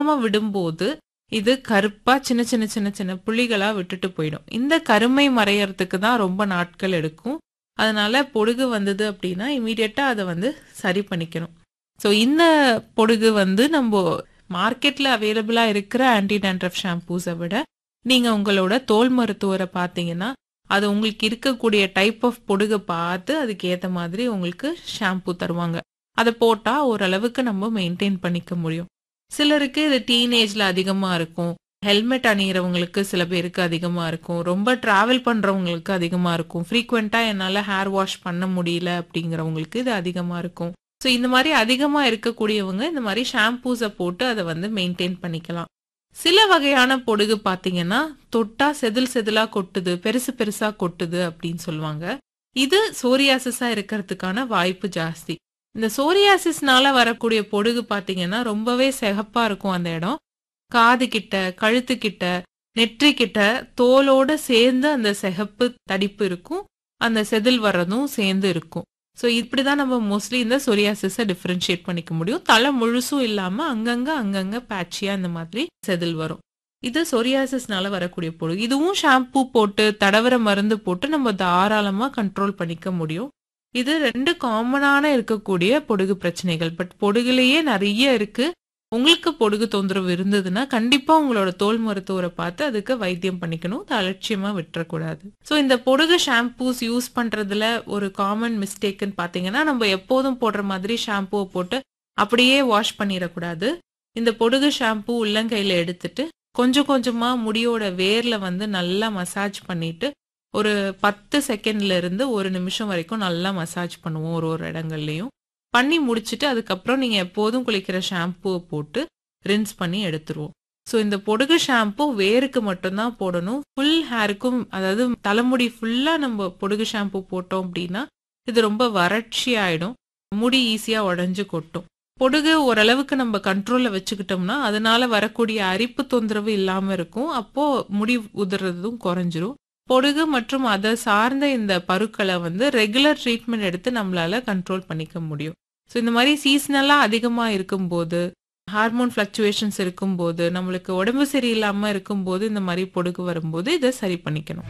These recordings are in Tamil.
அதிகமா விடும்போது இது கருப்பா சின்ன சின்ன சின்ன சின்ன புள்ளிகளா விட்டுட்டு போயிடும் இந்த கருமை மறையறதுக்கு தான் ரொம்ப நாட்கள் எடுக்கும் அதனால பொடுகு வந்தது அப்படின்னா இமீடியட்டா அதை வந்து சரி பண்ணிக்கணும் ஸோ இந்த பொடுகு வந்து நம்ம மார்க்கெட்ல அவைலபிளா இருக்கிற ஆன்டி டேண்ட்ரஃப் ஷாம்பூஸை விட நீங்க உங்களோட தோல் மருத்துவரை பார்த்தீங்கன்னா அது உங்களுக்கு இருக்கக்கூடிய டைப் ஆஃப் பொடுகை பார்த்து அதுக்கு ஏத்த மாதிரி உங்களுக்கு ஷாம்பூ தருவாங்க அதை போட்டா ஓரளவுக்கு நம்ம மெயின்டைன் பண்ணிக்க முடியும் சிலருக்கு இது டீனேஜ்ல அதிகமா இருக்கும் ஹெல்மெட் அணிகிறவங்களுக்கு சில பேருக்கு அதிகமா இருக்கும் ரொம்ப டிராவல் பண்றவங்களுக்கு அதிகமா இருக்கும் ஃப்ரீக்வெண்டா என்னால ஹேர் வாஷ் பண்ண முடியல அப்படிங்கிறவங்களுக்கு இது அதிகமா இருக்கும் ஸோ இந்த மாதிரி அதிகமா இருக்கக்கூடியவங்க இந்த மாதிரி ஷாம்பூஸை போட்டு அதை வந்து மெயின்டைன் பண்ணிக்கலாம் சில வகையான பொடுகு பாத்தீங்கன்னா தொட்டா செதில் செதிலா கொட்டுது பெருசு பெருசா கொட்டுது அப்படின்னு சொல்லுவாங்க இது சோரியாசிஸா இருக்கிறதுக்கான வாய்ப்பு ஜாஸ்தி இந்த சோரியாசிஸ்னால வரக்கூடிய பொடுகு பாத்தீங்கன்னா ரொம்பவே சிகப்பா இருக்கும் அந்த இடம் காது கிட்ட கழுத்து கிட்ட நெற்றி கிட்ட தோலோட சேர்ந்து அந்த சிகப்பு தடிப்பு இருக்கும் அந்த செதில் வர்றதும் சேர்ந்து இருக்கும் ஸோ இப்படிதான் நம்ம மோஸ்ட்லி இந்த சொரியாசிஸை டிஃபரன்ஷியேட் பண்ணிக்க முடியும் தலை முழுசும் இல்லாம அங்கங்க அங்கங்க பேட்சியா இந்த மாதிரி செதில் வரும் இது சொரியாசிஸ்னால வரக்கூடிய பொடுகு இதுவும் ஷாம்பூ போட்டு தடவர மருந்து போட்டு நம்ம தாராளமா கண்ட்ரோல் பண்ணிக்க முடியும் இது ரெண்டு காமனான இருக்கக்கூடிய பொடுகு பிரச்சனைகள் பட் பொடுகுலயே நிறைய இருக்கு உங்களுக்கு பொடுகு தொந்தரவு இருந்ததுன்னா கண்டிப்பா உங்களோட தோல் மருத்துவரை பார்த்து அதுக்கு வைத்தியம் பண்ணிக்கணும் அதை அலட்சியமா விட்டுறக்கூடாது ஸோ இந்த பொடுகு ஷாம்பூஸ் யூஸ் பண்றதுல ஒரு காமன் மிஸ்டேக்குன்னு பாத்தீங்கன்னா நம்ம எப்போதும் போடுற மாதிரி ஷாம்பூவை போட்டு அப்படியே வாஷ் பண்ணிடக்கூடாது இந்த பொடுகு ஷாம்பூ உள்ளங்கையில எடுத்துட்டு கொஞ்சம் கொஞ்சமா முடியோட வேர்ல வந்து நல்லா மசாஜ் பண்ணிட்டு ஒரு பத்து செகண்ட்ல இருந்து ஒரு நிமிஷம் வரைக்கும் நல்லா மசாஜ் பண்ணுவோம் ஒரு ஒரு இடங்கள்லயும் பண்ணி முடிச்சுட்டு அதுக்கப்புறம் நீங்க எப்போதும் குளிக்கிற ஷாம்புவை போட்டு ரின்ஸ் பண்ணி எடுத்துருவோம் ஸோ இந்த பொடுகு ஷாம்பு வேருக்கு மட்டும்தான் போடணும் ஃபுல் ஹேருக்கும் அதாவது தலைமுடி ஃபுல்லா நம்ம பொடுகு ஷாம்பு போட்டோம் அப்படின்னா இது ரொம்ப வறட்சி ஆயிடும் முடி ஈஸியா உடஞ்சு கொட்டும் பொடுகு ஓரளவுக்கு நம்ம கண்ட்ரோல்ல வச்சுக்கிட்டோம்னா அதனால வரக்கூடிய அரிப்பு தொந்தரவு இல்லாம இருக்கும் அப்போ முடி உதிர்றதும் குறைஞ்சிரும் பொடுகு மற்றும் அதை சார்ந்த இந்த பருக்களை வந்து ரெகுலர் ட்ரீட்மெண்ட் எடுத்து நம்மளால கண்ட்ரோல் பண்ணிக்க முடியும் ஸோ இந்த மாதிரி சீசனலாக அதிகமாக இருக்கும்போது ஹார்மோன் ஃப்ளக்சுவேஷன்ஸ் இருக்கும்போது நம்மளுக்கு உடம்பு சரியில்லாமல் இருக்கும்போது இந்த மாதிரி பொடுகு வரும்போது இதை சரி பண்ணிக்கணும்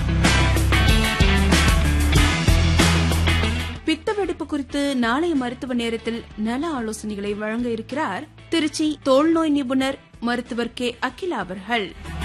பித்த வெடிப்பு குறித்து நாளைய மருத்துவ நேரத்தில் நல ஆலோசனைகளை வழங்க இருக்கிறார் திருச்சி தோல் நோய் நிபுணர் மருத்துவர் கே அகிலா அவர்கள்